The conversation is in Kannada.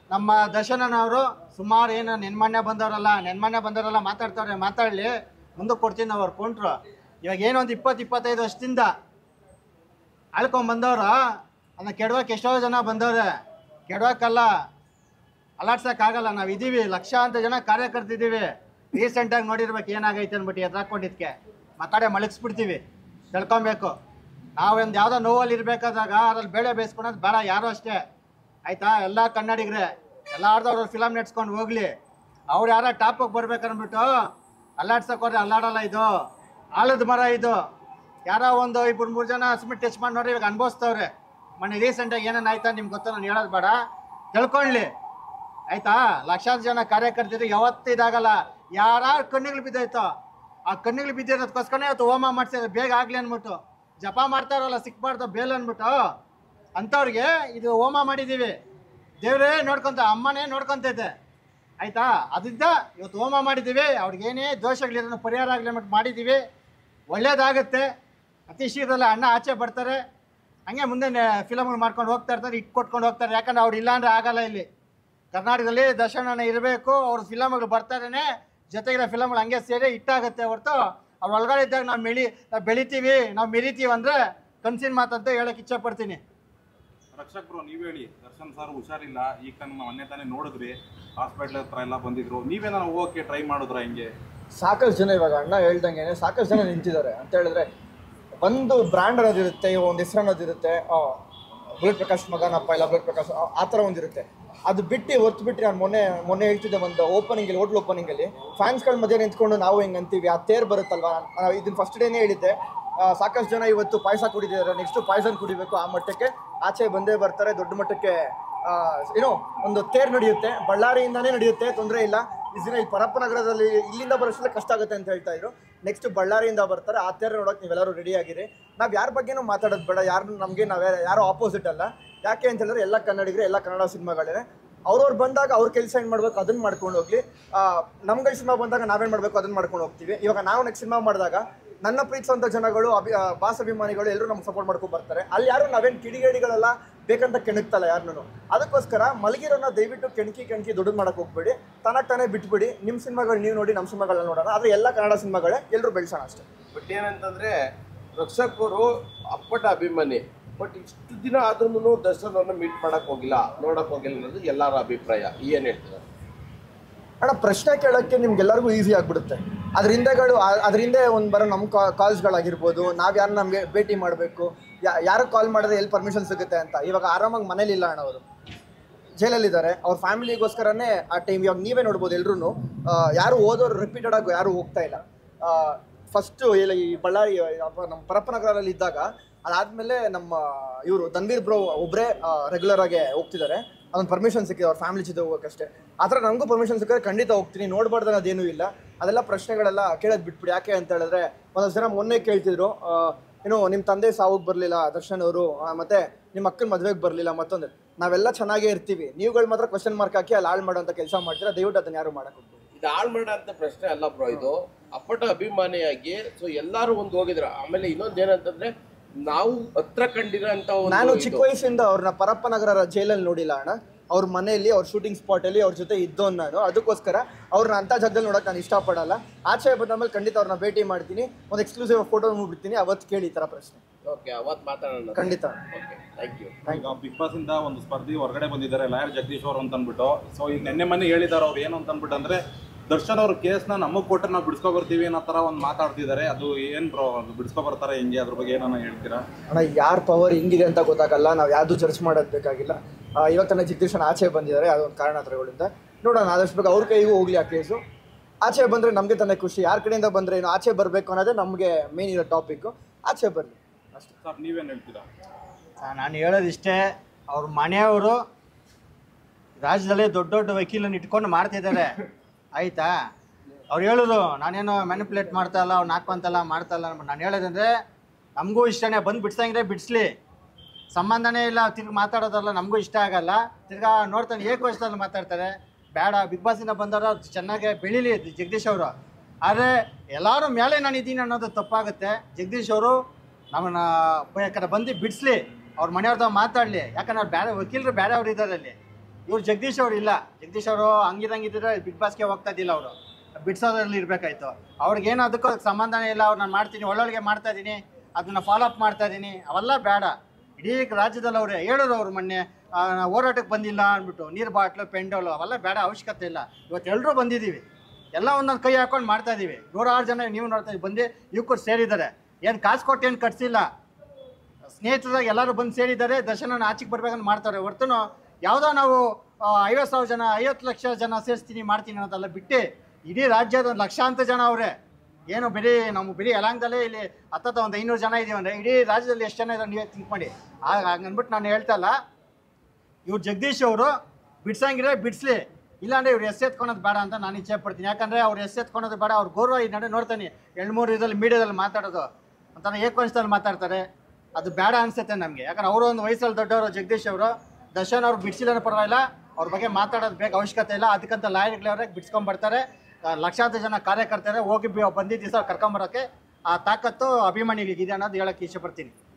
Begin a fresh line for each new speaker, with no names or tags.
ನಮ್ಮ ದರ್ಶನನವರು ಸುಮಾರು ಏನು ನೆನ್ಮನ್ನೆ ಬಂದವರಲ್ಲ ನೆನ್ಮನ್ನೆ ಬಂದವರೆಲ್ಲ ಮಾತಾಡ್ತಾವ್ರೆ ಮಾತಾಡಲಿ ಮುಂದಕ್ಕೆ ಕೊಡ್ತೀನಿ ಅವ್ರು ಕೊಂಟ್ರು ಇವಾಗ ಏನೋ ಒಂದು ಇಪ್ಪತ್ತು ಇಪ್ಪತ್ತೈದು ವರ್ಷದಿಂದ ಆಳ್ಕೊಂಡ್ ಬಂದವ್ರು ಅದನ್ನ ಕೆಡವಕ್ಕೆ ಎಷ್ಟೋ ಜನ ಬಂದವ್ರೆ ಕೆಡವಕ್ಕಲ್ಲ ಅಲಾಡ್ಸೋಕ್ಕಾಗಲ್ಲ ನಾವು ಇದ್ದೀವಿ ಲಕ್ಷಾಂತರ ಜನ ಕಾರ್ಯಕರ್ತಿದ್ದೀವಿ ರೀಸೆಂಟಾಗಿ ನೋಡಿರ್ಬೇಕು ಏನಾಗೈತೆ ಅಂದ್ಬಿಟ್ಟು ಎದುರಾಕೊಂಡಿದ್ಕೆ ಮಾತಾಡೆ ಮಲಗಿಸ್ಬಿಡ್ತೀವಿ ತಿಳ್ಕೊಬೇಕು ನಾವೊಂದು ಯಾವುದೋ ನೋವಲ್ಲಿ ಇರಬೇಕಾದಾಗ ಅದ್ರಲ್ಲಿ ಬೇಳೆ ಬೇಯಿಸ್ಕೊಳೋದು ಬೇಡ ಯಾರು ಅಷ್ಟೇ ಆಯ್ತಾ ಎಲ್ಲ ಕನ್ನಡಿಗರೇ ಎಲ್ಲ ಅವ್ರದ್ದು ಫಿಲಮ್ ನೆಡ್ಸ್ಕೊಂಡು ಹೋಗ್ಲಿ ಅವ್ರು ಯಾರೋ ಟಾಪಿಗೆ ಬರ್ಬೇಕನ್ಬಿಟ್ಟು ಅಲ್ಲಾಡ್ಸಕ್ಕೆ ಹೋದ್ರೆ ಅಲ್ಲಾಡಲ್ಲ ಇದು ಆಲದ ಮರ ಇದು ಯಾರೋ ಒಂದು ಇಬ್ಬರು ಮೂರು ಜನ ಸಿಮೆಂಟ್ ಟಚ್ ಮಾಡಿ ನೋಡ್ರಿ ಇವಾಗ ಅನ್ಭವಿಸ್ತವ್ರೆ ಮೊನ್ನೆ ರೀಸೆಂಟಾಗಿ ಏನೇನು ಆಯ್ತಾ ನಿಮ್ಗೆ ಗೊತ್ತು ನಾನು ಹೇಳೋದು ಬೇಡ ತಿಳ್ಕೊಳ್ಳಿ ಆಯ್ತಾ ಲಕ್ಷಾಂತರ ಜನ ಕಾರ್ಯಕರ್ತರು ಯಾವತ್ತೂ ಇದಾಗಲ್ಲ ಯಾರ ಕಣ್ಣಿಗಳು ಬಿದ್ದೈತೋ ಆ ಕಣ್ಣಿಗಳು ಬಿದ್ದಿರೋದಕ್ಕೋಸ್ಕರ ಇವತ್ತು ಹೋಮ ಮಾಡ್ಸಿದ್ರೆ ಬೇಗ ಆಗ್ಲಿ ಅಂದ್ಬಿಟ್ಟು ಜಪ ಮಾಡ್ತಾರಲ್ಲ ಸಿಕ್ಬಾರ್ದು ಬೇಲ್ ಅಂದ್ಬಿಟ್ಟು ಅಂಥವ್ರಿಗೆ ಇದು ಹೋಮ ಮಾಡಿದ್ದೀವಿ ದೇವರೇ ನೋಡ್ಕೊಂತ ಅಮ್ಮನೇ ನೋಡ್ಕೊಂತೈತೆ ಆಯ್ತಾ ಅದರಿಂದ ಇವತ್ತು ಹೋಮ ಮಾಡಿದ್ದೀವಿ ಅವ್ರಿಗೇನೇ ದೋಷಗಳಿರೋದನ್ನ ಪರಿಹಾರ ಆಗಲಿ ಅಂದ್ಬಿಟ್ಟು ಮಾಡಿದ್ದೀವಿ ಒಳ್ಳೇದಾಗುತ್ತೆ ಅತಿ ಶೀಘ್ರದಲ್ಲೇ ಅಣ್ಣ ಆಚೆ ಬರ್ತಾರೆ ಹಂಗೆ ಮುಂದೆ ಫಿಲಮ್ಗಳು ಮಾಡ್ಕೊಂಡು ಹೋಗ್ತಾ ಇರ್ತಾರೆ ಇಟ್ಟು ಕೊಟ್ಕೊಂಡು ಹೋಗ್ತಾರೆ ಯಾಕಂದ್ರೆ ಅವ್ರು ಇಲ್ಲಾಂದ್ರೆ ಆಗಲ್ಲ ಇಲ್ಲಿ ಕರ್ನಾಟಕದಲ್ಲಿ ದರ್ಶನ ಇರಬೇಕು ಅವ್ರ ಫಿಲಮ್ಗಳು ಬರ್ತಾರೇನೆ ಜೊತೆಗಿರೋ ಫಿಲಮ್ಗಳು ಹಂಗೆ ಸೇರಿ ಇಟ್ಟಾಗುತ್ತೆ ಹೊರತು ಅವ್ರ ಒಳಗಡೆ ಇದ್ದಾಗ ನಾವು ಮೆಳಿ ನಾವು ಬೆಳಿತೀವಿ ನಾವು ಮೆರಿತೀವಿ ಅಂದರೆ ಕನ್ಸಿನ ಮಾತಂತ ಹೇಳಕ್ಕೆ ಇಚ್ಛೆಪಡ್ತೀನಿ
ರಕ್ಷಕ್ ಬ್ರೋ ನೀವ್ ಹೇಳಿ ದರ್ಶನ್ ಸರ್ ಹುಷಾರಿಲ್ಲ ಈಗ ತಾನು ಮೊನ್ನೆ ತಾನೇ ನೋಡಿದ್ರಿ ಹಾಸ್ಪಿಟ್ಲ್ ಹತ್ರ ಎಲ್ಲ ಬಂದಿದ್ರು ನೀವೇನಾರ ಹೋಗಕ್ಕೆ ಟ್ರೈ ಮಾಡಿದ್ರ ಹಿಂಗೆ
ಸಾಕಷ್ಟು ಜನ ಇವಾಗ ಅಣ್ಣ ಹೇಳ್ದಂಗೆ ಸಾಕಷ್ಟು ಜನ ನಿಂತಿದ್ದಾರೆ ಅಂತ ಹೇಳಿದ್ರೆ ಒಂದು ಬ್ರ್ಯಾಂಡ್ ಅನ್ನೋದಿರುತ್ತೆ ಒಂದು ಹೆಸರು ಅನ್ನೋದಿರುತ್ತೆ ಬುಲೆಟ್ ಪ್ರಕಾಶ್ ಮಗನಪ್ಪ ಇಲ್ಲ ಬುಲೆಟ್ ಪ್ರಕಾಶ್ ಆ- ಆ ಥರ ಒಂದಿರುತ್ತೆ ಅದು ಬಿಟ್ಟು ಹೊರ್ತು ಬಿಟ್ಟು ನಾನು ಮೊನ್ನೆ ಮೊನ್ನೆ ಹೇಳ್ತಿದ್ದೆ ಒಂದು ಓಪನಿಂಗಲ್ಲಿ ಹೋಟ್ಲ್ ಓಪನಿಂಗಲ್ಲಿ ಫ್ಯಾನ್ಸ್ಗಳ ಮಧ್ಯೆ ನಿಂತ್ಕೊಂಡು ನಾವು ಹೆಂಗೆ ಅಂತೀವಿ ಆ ತೇರ್ ಬರುತ್ತಲ್ವಾ ನಾನು ಇದನ್ನ ಫಸ್ಟ್ ಡೇನೇ ಹೇಳಿದ್ದೆ ಆ, ಸಾಕಷ್ಟು ಜನ ಇವತ್ತು ಪಾಯಸ ಕುಡಿದಿದ್ದಾರೆ ನೆಕ್ಸ್ಟ್ ಪಾಯಸ ಕುಡಿಬೇಕು ಆ ಮಟ್ಟಕ್ಕೆ ಆಚೆ ಬಂದೇ ಬರ್ತಾರೆ ದೊಡ್ಡ ಮಟ್ಟಕ್ಕೆ ಆ, ಏನೋ ಒಂದು ತೇರ್ ನಡೆಯುತ್ತೆ ಬಳ್ಳಾರಿಯಿಂದಾನೇ ನಡೆಯುತ್ತೆ ತೊಂದರೆ ಇಲ್ಲ ಈ ದಿನ ಇಲ್ಲಿ ಪರಪ್ಪನಗರದಲ್ಲಿ ಇಲ್ಲಿಂದ ಬರೋಷ್ಟೆಲ್ಲ ಕಷ್ಟ ಆಗುತ್ತೆ ಅಂತ ಹೇಳ್ತಾ ಇದ್ರು ನೆಕ್ಸ್ಟ್ ಬಳ್ಳಾರಿಯಿಂದ ಬರ್ತಾರೆ ಆ ತೇರ್ ನೋಡೋಕೆ ನೀವೆಲ್ಲರೂ ರೆಡಿ ಆಗಿರಿ ನಾವು ಯಾರ ಬಗ್ಗೆನೂ ಮಾತಾಡೋದು ಬೇಡ ಯಾರು ನಮಗೆ ನಾವೇ ಯಾರೋ ಆಪೋಸಿಟ್ ಅಲ್ಲ ಯಾಕೆ ಅಂತ ಹೇಳಿದ್ರೆ ಎಲ್ಲ ಕನ್ನಡಿಗರು ಎಲ್ಲ ಕನ್ನಡ ಸಿನಿಮಾಗಳೇ ಅವ್ರವ್ರು ಬಂದಾಗ ಅವ್ರ ಕೆಲಸ ಏನು ಮಾಡಬೇಕು ಅದನ್ನ ಮಾಡ್ಕೊಂಡು ಹೋಗ್ಲಿ ಆ, ನಮ್ಗಳ ಸಿನಿಮಾ ಬಂದಾಗ ನಾವೇನು ಮಾಡಬೇಕು ಅದನ್ನ ಮಾಡ್ಕೊಂಡು ಹೋಗ್ತೀವಿ ಇವಾಗ ನಾವು ನೆಕ್ಸ್ಟ್ ಸಿನಿಮಾ ಮಾಡಿದಾಗ ನನ್ನ ಪ್ರೀತಿಸುವಂಥ ಜನಗಳು ಅಭಿ ಆ, ಬಾಸ್ ಅಭಿಮಾನಿಗಳು ಎಲ್ಲರೂ ನಮ್ಗೆ ಸಪೋರ್ಟ್ ಮಾಡ್ಕೊಂಡು ಬರ್ತಾರೆ ಅಲ್ಲಿ ಯಾರು ನಾವೇನು ಕಿಡಿಗೇಡಿಗಳೆಲ್ಲ ಬೇಕಂತ ಕೆಣಕ್ತಲ್ಲ ಯಾರನ್ನೂ ಅದಕ್ಕೋಸ್ಕರ ಮಲಗಿರೋನ ದಯವಿಟ್ಟು ಕೆಣಕಿ ಕೆಣಕಿ ದುಡ್ಡು ಮಾಡಕ್ಕೆ ಹೋಗ್ಬೇಡಿ ತನಗೆ ತಾನೇ ಬಿಟ್ಬಿಡಿ ನಿಮ್ಮ ಸಿನಿಮಾಗಳು ನೀವು ನೋಡಿ ನಮ್ಮ ಸಿನಿಮಾಗಳನ್ನ ನೋಡೋಣ ಆದರೆ ಎಲ್ಲ ಕನ್ನಡ ಸಿನಿಮಾಗಳೇ ಎಲ್ಲರೂ ಬೆಳೆಸೋಣ ಅಷ್ಟೇ
ಬಟ್ ಏನಂತಂದ್ರೆ ರಕ್ಷಕರು ಅಪ್ಪಟ ಅಭಿಮಾನಿ ಬಟ್ ಇಷ್ಟು ದಿನ ಆದ್ರೂ ದರ್ಶನ್ ಅವ್ರನ್ನ ಮೀಟ್ ಮಾಡಕ್ ಹೋಗಿಲ್ಲ ನೋಡಕ್ ಹೋಗಿಲ್ಲ ಅನ್ನೋದು ಎಲ್ಲರ ಅಭಿಪ್ರಾಯ ಏನ್ ಹೇಳ್ತಾರೆ
ಅಣ್ಣ ಪ್ರಶ್ನೆ ಕೇಳೋಕ್ಕೆ ನಿಮ್ಗೆಲ್ಲರಿಗೂ ಈಸಿ ಆಗಿಬಿಡುತ್ತೆ ಅದ್ರ ಹಿಂದೆಗಳು ಆ- ಅದ್ರ ಹಿಂದೆ ಒಂದು ಬರೋ ನಮ್ಮ ಕಾಲ್ಸ್ಗಳಾಗಿರ್ಬೋದು ನಾವು ಯಾರು ನಮಗೆ ಭೇಟಿ ಮಾಡಬೇಕು ಯಾರು ಕಾಲ್ ಮಾಡಿದ್ರೆ ಎಲ್ಲಿ ಪರ್ಮಿಷನ್ ಸಿಗುತ್ತೆ ಅಂತ ಇವಾಗ ಆರಾಮಾಗಿ ಮನೇಲಿಲ್ಲ ಅಣ್ಣ ಅವರು ಜೈಲಲ್ಲಿದ್ದಾರೆ ಅವ್ರ ಫ್ಯಾಮಿಲಿಗೋಸ್ಕರನೇ ಆ ಟೈಮ್ ಇವಾಗ ನೀವೇ ನೋಡ್ಬೋದು ಎಲ್ರು ಯಾರು ಓದೋರು ರಿಪೀಟೆಡ್ ಆಗಿ ಯಾರು ಹೋಗ್ತಾ ಇಲ್ಲ ಫಸ್ಟು ಇಲ್ಲ ಈ ಬಳ್ಳಾರಿ ಅಪ್ಪ ನಮ್ಮ ಪರಪ್ಪನಗರಲ್ಲಿ ಇದ್ದಾಗ ಅದಾದ್ಮೇಲೆ ನಮ್ಮ ಇವರು ಧನ್ವೀರ್ ಬ್ರೋ ಒಬ್ಬರೇ ರೆಗ್ಯುಲರ್ ಆಗಿ ಹೋಗ್ತಿದ್ದಾರೆ ಅದೊಂದು ಪರ್ಮಿಷನ್ ಸಿಕ್ಕಿದೆ ಅವ್ರ ಫ್ಯಾಮಿಲಿ ಜೊತೆ ಹೋಗೋಕ್ಕಷ್ಟೇ ಆ ಥರ ನನಗೂ ಪರ್ಮಿಷನ್ ಸಿಕ್ಕಿದ್ರೆ ಖಂಡಿತ ಹೋಗ್ತೀನಿ ನೋಡ್ಬಾರ್ದು ಅನ್ನೋದೇನೂ ಇಲ್ಲ ಅದೆಲ್ಲ ಪ್ರಶ್ನೆಗಳೆಲ್ಲ ಕೇಳೋದು ಬಿಟ್ಬಿಡಿ ಯಾಕೆ ಅಂತ ಹೇಳಿದ್ರೆ ಒಂದೊಂದು ಜನ ಮೊನ್ನೆ ಕೇಳ್ತಿದ್ರು ಆ, ಏನು ನಿಮ್ಮ ತಂದೆ ಸಾವುಗೆ ಬರಲಿಲ್ಲ ದರ್ಶನ್ ಅವರು ಮತ್ತೆ ನಿಮ್ಮ ಅಕ್ಕನ ಮದುವೆಗೆ ಬರಲಿಲ್ಲ ಮತ್ತೊಂದು ನಾವೆಲ್ಲ ಚೆನ್ನಾಗೇ ಇರ್ತೀವಿ ನೀವುಗಳು ಮಾತ್ರ ಕ್ವಶನ್ ಮಾರ್ಕ್ ಹಾಕಿ ಅಲ್ಲಿ ಹಾಳು ಮಾಡೋಂಥ ಕೆಲಸ ಮಾಡ್ತೀರಾ ದಯವಿಟ್ಟು ಅದನ್ನ ಯಾರು ಮಾಡಕ್ಕೆ ಹೋಗ್ಬೇಡಿ
ಇದು ಹಾಳು ಮಾಡೋ ಪ್ರಶ್ನೆ ಅಲ್ಲ ಬ್ರೋ ಇದು ಅಪ್ಪಟ ಅಭಿಮಾನಿಯಾಗಿ ಸೊ ಎಲ್ಲಾರು ಒಂದು ಹೋಗಿದ್ರ ಆಮೇಲೆ ಇನ್ನೊಂದ್ ಏನಂತಂದ್ರೆ ನಾವು ಹತ್ರ ಕಂಡಿರೋ ಅಂತ
ನಾನು
ಒಂದು
ಚಿಕ್ಕ
ಇದು.
ವಯಸ್ಸಿಂದ ಅವ್ರನ್ನ ಪರಪ್ಪನಗರ ಜೈಲಲ್ಲಿ ನೋಡಿಲ್ಲ ಅಣ್ಣ ಅವ್ರ ಮನೆಯಲ್ಲಿ ಅವ್ರ ಶೂಟಿಂಗ್ ಸ್ಪಾಟಲ್ಲಿ ಅವ್ರ ಜೊತೆ ಇದ್ದೋನ್ ನಾನು ಅದಕ್ಕೋಸ್ಕರ ಅವ್ರನ್ನ ಅಂಥ ಜಾಗದಲ್ಲಿ ನೋಡೋಕೆ ನಾನು ಇಷ್ಟಪಡಲ್ಲ ಆಚೆ ಬಂದ ಮೇಲೆ ಖಂಡಿತ ಅವ್ರನ್ನ ಭೇಟಿ ಮಾಡ್ತೀನಿ ಒಂದು ಎಕ್ಸ್ಕ್ಲೂಸಿವ್ ಫೋಟೋ ಬಿಡ್ತೀನಿ ಅವತ್ತು ಕೇಳಿ ಈ ಥರ ಪ್ರಶ್ನೆ
ಓಕೆ ಅವತ್ ಮಾತಾಡೋಣ
ಖಂಡಿತ
ಓಕೆ ಥ್ಯಾಂಕ್ ಯು
ಈಗ ಬಿಗ್ ಬಾಸ್ ಇಂದ ಒಂದು ಸ್ಪರ್ಧಿ ಹೊರಗಡೆ ಬಂದಿದ್ದಾರೆ ಲಾಯರ್ ಜಗದೀಶ್ ಅವರು ಅಂತ ಅಂದ್ಬಿಟ್ಟು ಸೊ ಈಗ ನೆನ್ನೆ ಮೊನ್ನೆ ಹೇಳಿದಾರೆ ಅವ್ರು ಏನು ಅಂತ ಅಂದ್ಬಿಟ್ಟು ಅಂದ್ರೆ ದರ್ಶನ್ ಅವ್ರ ಕೇಸ್ನ ನಮಗ್ ಕೊಟ್ಟರೆ ನಾವು ಬಿಡಿಸ್ಕೊ ಬರ್ತೀವಿ ಅನ್ನೋ ತರ ಒಂದು ಮಾತಾಡ್ತಿದ್ದಾರೆ ಅದು ಏನ್ ಬ್ರೋ ಅದು ಬಿಡಿಸ್ಕೊ ಬರ್ತಾರೆ ಹೆಂಗೆ ಅದ್ರ ಬಗ್ಗೆ ಏನನ್ನ ಹೇಳ್ತೀರಾ
ಅಣ್ಣ ಯಾರ ಪವರ್ ಹಿಂಗಿದೆ ಅಂತ ಗೊತ್ತಾಗಲ್ಲ ನಾವು ಯಾವುದು ಚರ್ಚ್ ಮಾಡೋದು ಬೇಕಾಗಿಲ್ಲ ಆ, ಇವಾಗ ತಾನೇ ಜಗದೀಶನ್ ಆಚೆ ಬಂದಿದ್ದಾರೆ ಅದೊಂದು ಕಾರಣಾಂತರಗಳಿಂದ ನೋಡೋಣ ಆದಷ್ಟು ಬೇಗ ಅವ್ರ ಕೈಗೂ ಹೋಗ್ಲಿ ಆ ಕೇಸು ಆಚೆ ಬಂದರೆ ನಮಗೆ ತಾನೇ ಖುಷಿ ಯಾರ ಕಡೆಯಿಂದ ಬಂದರೆ ಏನು ಆಚೆ ಬರಬೇಕು ಅನ್ನೋದೇ ನಮಗೆ ಮೇನ್ ಇರೋ ಟಾಪಿಕ್ಕು ಆಚೆ ಬರಲಿ ಅಷ್ಟೇ
ಸರ್ ನೀವೇನ್ ಹೇಳ್ತೀರಾ
ನಾನು ಹೇಳೋದಿಷ್ಟೇ ಅವ್ರ ಮನೆಯವರು ರಾಜ್ಯದಲ್ಲಿ ದೊಡ್ಡ ದೊಡ್ಡ ವಕೀಲನ್ನ ಇಟ್ಕೊಂಡು ಮಾಡ್ತಿದ್ದಾರೆ ಆಯ್ತಾ ಅವ್ರು ಹೇಳಿದ್ರು ನಾನೇನು ಮ್ಯಾನಿಪುಲೇಟ್ ಮಾಡ್ತಾ ಇಲ್ಲ ಅವ್ನು ಹಾಕ್ಕೊಂತಲ್ಲ ಮಾಡ್ತಾ ಇಲ್ಲ ಅಂದ್ಬಿಟ್ಟು ನಾನು ಹೇಳೋದಂದ್ರೆ ನಮಗೂ ಇಷ್ಟನೇ ಬಂದು ಬಿಡ್ಸಂಗಿದ್ರೆ ಬಿಡಿಸ್ಲಿ ಸಂಬಂಧನೇ ಇಲ್ಲ ತಿರ್ಗಿ ಮಾತಾಡೋದಲ್ಲ ನಮಗೂ ಇಷ್ಟ ಆಗಲ್ಲ ತಿರ್ಗಾ ನೋಡ್ತಾನೆ ಏಕೋಷ್ಟದಲ್ಲಿ ಮಾತಾಡ್ತಾರೆ ಬೇಡ ಬಿಗ್ ಬಾಸಿಂದ ಬಂದವರು ಚೆನ್ನಾಗಿ ಬೆಳೀಲಿ ಜಗದೀಶ್ ಅವರು ಆದರೆ ಎಲ್ಲರೂ ಮೇಲೆ ನಾನು ಇದ್ದೀನಿ ಅನ್ನೋದು ತಪ್ಪಾಗುತ್ತೆ ಜಗದೀಶ್ ಅವರು ನಮ್ಮನ್ನ ಯಾಕಂದ್ರೆ ಬಂದು ಬಿಡಿಸ್ಲಿ ಅವ್ರ ಮನೆಯವ್ರದ್ದು ಮಾತಾಡಲಿ ಯಾಕಂದ್ರೆ ಅವ್ರು ಬೇರೆ ವಕೀಲರು ಬೇರೆ ಅವ್ರು ಇದ್ದಾರೆ ಅಲ್ಲಿ ಇವ್ರು ಜಗದೀಶ್ ಅವ್ರು ಇಲ್ಲ ಜಗದೀಶ್ ಅವರು ಹಂಗಿದಂಗಿದ್ರೆ ಬಿಗ್ ಬಾಸ್ಗೆ ಹೋಗ್ತಾ ಇದ್ದಿಲ್ಲ ಅವರು ಬಿಡ್ಸೋದ್ರಲ್ಲಿ ಇರಬೇಕಾಯ್ತು ಅವ್ರಿಗೇನು ಅದಕ್ಕೂ ಅದಕ್ಕೆ ಸಂಬಂಧನೇ ಇಲ್ಲ ಅವ್ರು ನಾನು ಮಾಡ್ತೀನಿ ಒಳ್ಳೊಳಗೆ ಮಾಡ್ತಾ ಇದ್ದೀನಿ ಅದನ್ನ ಫಾಲೋ ಅಪ್ ಮಾಡ್ತಾ ಇದ್ದೀನಿ ಅವೆಲ್ಲ ಬೇಡ ಇಡೀ ರಾಜ್ಯದಲ್ಲಿ ಅವ್ರೆ ಹೇಳಿದ್ರು ಅವ್ರು ಮೊನ್ನೆ ಆ, ನಾವು ಹೋರಾಟಕ್ಕೆ ಬಂದಿಲ್ಲ ಅಂದ್ಬಿಟ್ಟು ನೀರು ಬಾಟ್ಲು ಪೆಂಡೋಲು ಅವೆಲ್ಲ ಬೇಡ ಅವಶ್ಯಕತೆ ಇಲ್ಲ ಇವತ್ತು ಎಲ್ಲರೂ ಬಂದಿದ್ದೀವಿ ಎಲ್ಲ ಒಂದೊಂದು ಕೈ ಹಾಕೊಂಡು ಮಾಡ್ತಾ ಇದ್ದೀವಿ ನೂರಾರು ಜನ ನೀವು ನೋಡ್ತಾ ಇದ್ದೀವಿ ಬಂದು ಯುವಕರು ಸೇರಿದ್ದಾರೆ ಏನು ಕಾಸು ಕೊಟ್ಟು ಏನು ಕಟ್ಸಿಲ್ಲ ಸ್ನೇಹಿತರಾಗಿ ಎಲ್ಲರೂ ಬಂದು ಸೇರಿದ್ದಾರೆ ದರ್ಶನ ಆಚೆಗೆ ಬರ್ಬೇಕಂತ ಮಾಡ್ತಾರೆ ಹೊರ್ತನು ಯಾವುದೋ ನಾವು ಐವತ್ತು ಸಾವಿರ ಜನ ಐವತ್ತು ಲಕ್ಷ ಜನ ಸೇರಿಸ್ತೀನಿ ಮಾಡ್ತೀನಿ ಅನ್ನೋದೆಲ್ಲ ಬಿಟ್ಟು ಇಡೀ ರಾಜ್ಯದ ಒಂದು ಲಕ್ಷಾಂತರ ಜನ ಅವರೇ ಏನು ಬರೀ ನಮ್ಮ ಬರೀ ಯಲಾಂಗದಲ್ಲೇ ಇಲ್ಲಿ ಹತ್ತತ್ತ ಒಂದು ಐನೂರು ಜನ ಇದೀವಿ ಅಂದರೆ ಇಡೀ ರಾಜ್ಯದಲ್ಲಿ ಎಷ್ಟು ಜನ ಇದ್ದಾರೆ ನೀವೇ ಥಿಂಕ್ ಮಾಡಿ ಆಗ ಹಂಗನ್ಬಿಟ್ಟು ನಾನು ಹೇಳ್ತಾ ಇಲ್ಲ ಇವ್ರು ಜಗದೀಶ್ ಅವರು ಬಿಡ್ಸಂಗಿದ್ರೆ ಬಿಡಿಸ್ಲಿ ಇಲ್ಲಾಂದ್ರೆ ಇವ್ರು ಎಸ್ ಎತ್ಕೊಳೋದು ಬೇಡ ಅಂತ ನಾನು ಇಚ್ಛೆ ಪಡ್ತೀನಿ ಯಾಕಂದರೆ ಅವ್ರು ಎಸ್ ಎತ್ಕೊಳೋದು ಬೇಡ ಅವ್ರ ಗೌರವ ಈ ನಡೆ ನೋಡ್ತಾನೆ ಎರಡು ಮೂರು ಇದರಲ್ಲಿ ಮೀಡಿಯಾದಲ್ಲಿ ಮಾತಾಡೋದು ಒಂಥರ ಏಕವಂಶದಲ್ಲಿ ಮಾತಾಡ್ತಾರೆ ಅದು ಬೇಡ ಅನ್ಸುತ್ತೆ ನಮಗೆ ಯಾಕಂದ್ರೆ ಅವರು ಒಂದು ವಯಸ್ಸಲ್ಲಿ ದೊಡ್ಡವರು ಜಗದೀಶ್ ಅವರು ದರ್ಶನ್ ಅವ್ರು ಬಿಡಿಸಿಲ್ಲ ಪರವಾಗಿಲ್ಲ ಅವ್ರ ಬಗ್ಗೆ ಮಾತಾಡೋದು ಬೇಕು ಅವಶ್ಯಕತೆ ಇಲ್ಲ ಅದಕ್ಕಂತ ಲಾಯರ್ಗಳವ್ರೆ ಬಿಡ್ಸ್ಕೊಂಬರ್ತಾರೆ ಆ, ಲಕ್ಷಾಂತರ ಜನ ಕಾರ್ಯಕರ್ತರೆ ಹೋಗಿ ಬಿ- ಬಂದಿದ್ದ ದಿವಸ ಕರ್ಕೊಂಬರೋಕ್ಕೆ ಆ ತಾಕತ್ತು ಅಭಿಮಾನಿಗಳಿಗಿದೆ ಅನ್ನೋದು ಹೇಳಕ್ಕೆ ಇಷ್ಟಪಡ್ತೀನಿ